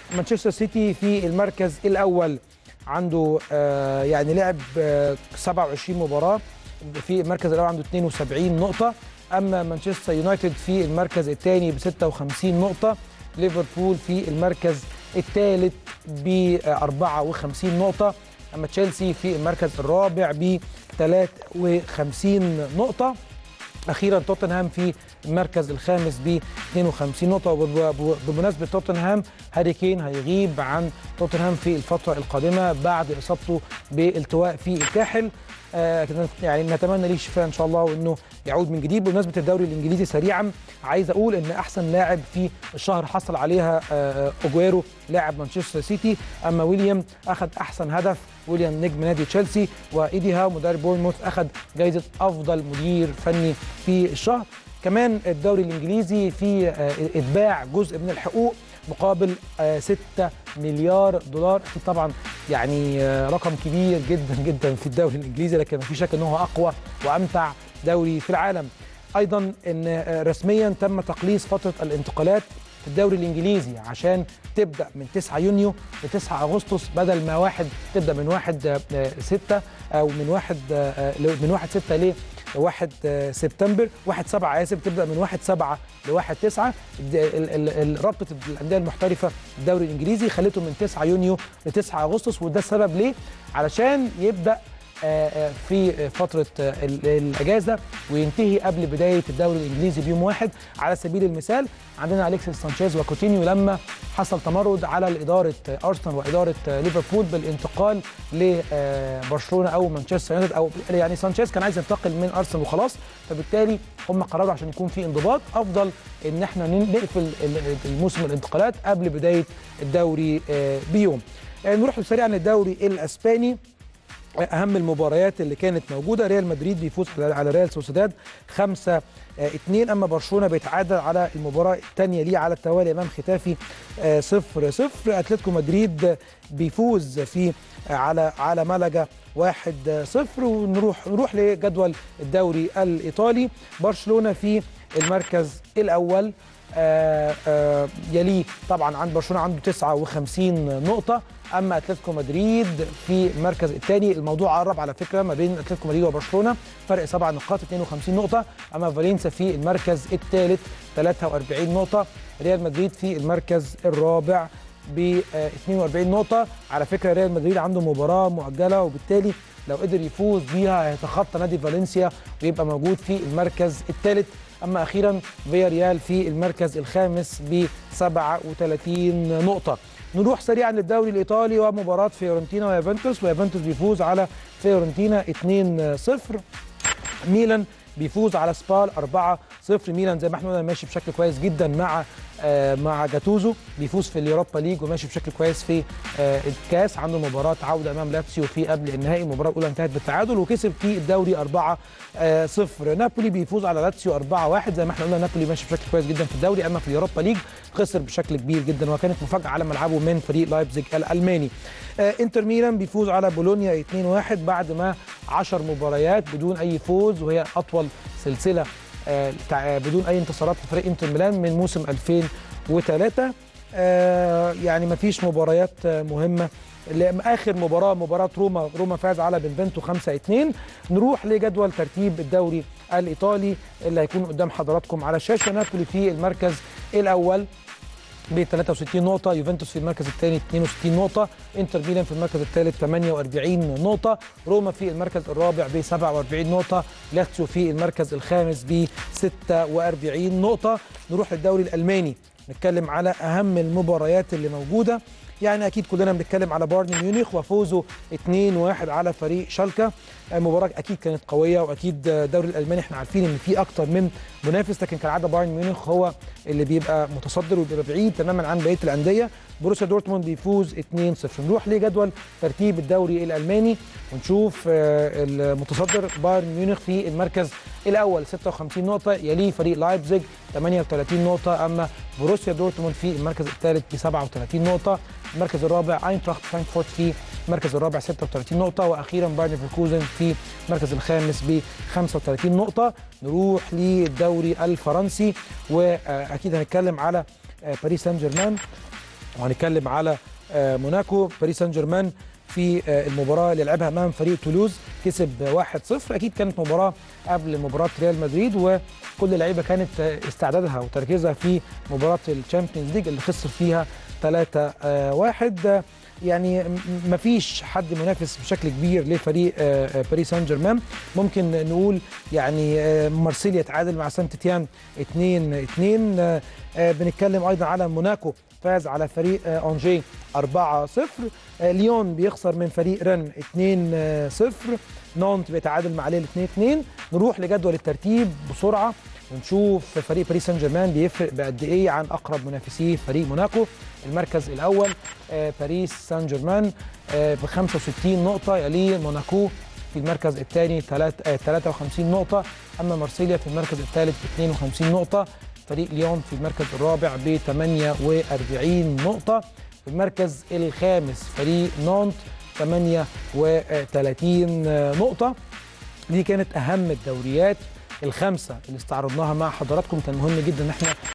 مانشستر سيتي في المركز الاول عنده آه يعني لعب آه 27 مباراه في المركز الاول عنده 72 نقطه اما مانشستر يونايتد في المركز الثاني ب 56 نقطه ليفربول في المركز الثالث ب 54 نقطه اما تشيلسي في المركز الرابع ب 53 نقطه اخيرا توتنهام في المركز الخامس ب 52 نقطه وبمناسبه توتنهام هاري كين هيغيب عن توتنهام في الفتره القادمه بعد اصابته بالتواء في الكاحل آه يعني نتمنى ليه الشفاء ان شاء الله وانه يعود من جديد بمناسبه الدوري الانجليزي سريعا عايز اقول ان احسن لاعب في الشهر حصل عليها آه اوجويرو لاعب مانشستر سيتي اما ويليام اخذ احسن هدف ويليام نجم نادي تشيلسي وايدي هاو مدرب بورنموث اخذ جائزه افضل مدير فني في الشهر كمان الدوري الانجليزي في آه اتباع جزء من الحقوق مقابل 6 مليار دولار طبعا يعني رقم كبير جدا جدا في الدوري الانجليزي لكن ما في شك ان هو اقوى وامتع دوري في العالم ايضا ان رسميا تم تقليص فتره الانتقالات في الدوري الانجليزي عشان تبدا من 9 يونيو ل 9 اغسطس بدل ما واحد تبدا من 1 6 او من 1 من 1 6 ل 1 سبتمبر 1 7 اسف تبدا من 1 7 ل 1 9 رابطه الانديه المحترفه في الدوري الانجليزي خلته من 9 يونيو ل 9 اغسطس وده السبب ليه؟ علشان يبدا في فترة الأجازة وينتهي قبل بداية الدوري الإنجليزي بيوم واحد على سبيل المثال عندنا أليكسيس سانشيز وكوتينيو لما حصل تمرد على إدارة أرسنال وإدارة ليفربول بالانتقال لبرشلونة أو مانشستر يونايتد أو يعني سانشيز كان عايز ينتقل من أرسنال وخلاص فبالتالي هم قرروا عشان يكون في انضباط أفضل إن احنا نقفل الموسم الانتقالات قبل بداية الدوري بيوم نروح سريعا للدوري الأسباني اهم المباريات اللي كانت موجوده ريال مدريد بيفوز على ريال سوسيداد 5 2 اما برشلونه بيتعادل على المباراه الثانيه ليه على التوالي امام ختافي 0 0 اتلتيكو مدريد بيفوز في على على ملقا 1 0 ونروح نروح لجدول الدوري الايطالي برشلونه في المركز الاول آآ آآ يليه طبعا عند برشلونه عنده 59 نقطه اما اتلتيكو مدريد في المركز الثاني الموضوع قرب على فكره ما بين اتلتيكو مدريد وبرشلونه فرق سبع نقاط 52 نقطه اما فالنسيا في المركز الثالث 43 نقطه ريال مدريد في المركز الرابع ب 42 نقطه على فكره ريال مدريد عنده مباراه مؤجله وبالتالي لو قدر يفوز بيها هيتخطى نادي فالنسيا ويبقى موجود في المركز الثالث اما اخيرا فيا ريال في المركز الخامس ب 37 نقطه نروح سريعا للدوري الايطالي ومباراه فيورنتينا ويوفنتوس ويوفنتوس بيفوز على فيورنتينا 2-0 ميلان بيفوز على سبال 4 0 ميلان زي ما احنا قلنا ماشي بشكل كويس جدا مع آه مع جاتوزو بيفوز في اليوروبا ليج وماشي بشكل كويس في آه الكاس عنده مباراه عوده امام لاتسيو في قبل النهائي المباراه الاولى انتهت بالتعادل وكسب في الدوري 4 آه 0 نابولي بيفوز على لاتسيو 4 1 زي ما احنا قلنا نابولي ماشي بشكل كويس جدا في الدوري اما في اليوروبا ليج خسر بشكل كبير جدا وكانت مفاجاه على ملعبه من فريق لايبزيج الالماني آه انتر ميلان بيفوز على بولونيا 2 1 بعد ما 10 مباريات بدون اي فوز وهي اطول سلسله بدون اي انتصارات لفريق انتر ميلان من موسم 2003 يعني ما فيش مباريات مهمه اخر مباراه مباراه روما روما فاز على بنفنتو 5 2 نروح لجدول ترتيب الدوري الايطالي اللي هيكون قدام حضراتكم على الشاشه نابولي في المركز الاول ب 63 نقطة، يوفنتوس في المركز الثاني 62 نقطة، انتر ميلان في المركز الثالث 48 نقطة، روما في المركز الرابع ب 47 نقطة، لاتسيو في المركز الخامس ب 46 نقطة، نروح للدوري الألماني نتكلم على أهم المباريات اللي موجودة، يعني اكيد كلنا بنتكلم على بايرن ميونخ وفوزه 2-1 على فريق شالكا مباراه اكيد كانت قويه واكيد الدوري الالماني احنا عارفين ان في اكتر من منافس لكن كالعاده بايرن ميونخ هو اللي بيبقى متصدر وبيبقى بعيد تماما عن بقيه الانديه بروسيا دورتموند بيفوز 2-0 نروح لجدول ترتيب الدوري الالماني ونشوف المتصدر بايرن ميونخ في المركز الاول 56 نقطه يليه فريق لايبزيج 38 نقطه اما بروسيا دورتموند في المركز الثالث ب 37 نقطه المركز الرابع اينتراخت فرانكفورت في المركز الرابع 36 نقطة وأخيرا بايرن ليفركوزن في المركز الخامس ب 35 نقطة نروح للدوري الفرنسي وأكيد هنتكلم على باريس سان جيرمان وهنتكلم على آه، موناكو باريس سان جيرمان في آه، المباراه اللي لعبها امام فريق تولوز كسب 1-0 اكيد كانت مباراه قبل مباراه ريال مدريد وكل اللعيبه كانت آه، استعدادها وتركيزها في مباراه الشامبيونز ليج اللي خسر فيها 3-1 يعني ما فيش حد منافس بشكل كبير لفريق آه، آه، باريس سان جيرمان ممكن نقول يعني آه، مارسيليا تعادل مع سان تيتيان 2 2 آه، آه، بنتكلم ايضا على موناكو فاز على فريق آه، انجي 4 0 ليون بيخسر من فريق رن 2 0 نونت بيتعادل مع ليل 2 2 نروح لجدول الترتيب بسرعه ونشوف فريق باريس سان جيرمان بيفرق بقد ايه عن اقرب منافسيه فريق موناكو المركز الاول آه، باريس سان جيرمان ب 65 نقطه يليه موناكو في المركز الثاني 53 نقطه اما مارسيليا في المركز الثالث ب 52 نقطه فريق ليون في المركز الرابع ب 48 نقطه في المركز الخامس فريق نونت 38 نقطه دي كانت اهم الدوريات الخمسه اللي استعرضناها مع حضراتكم كان مهم جدا ان احنا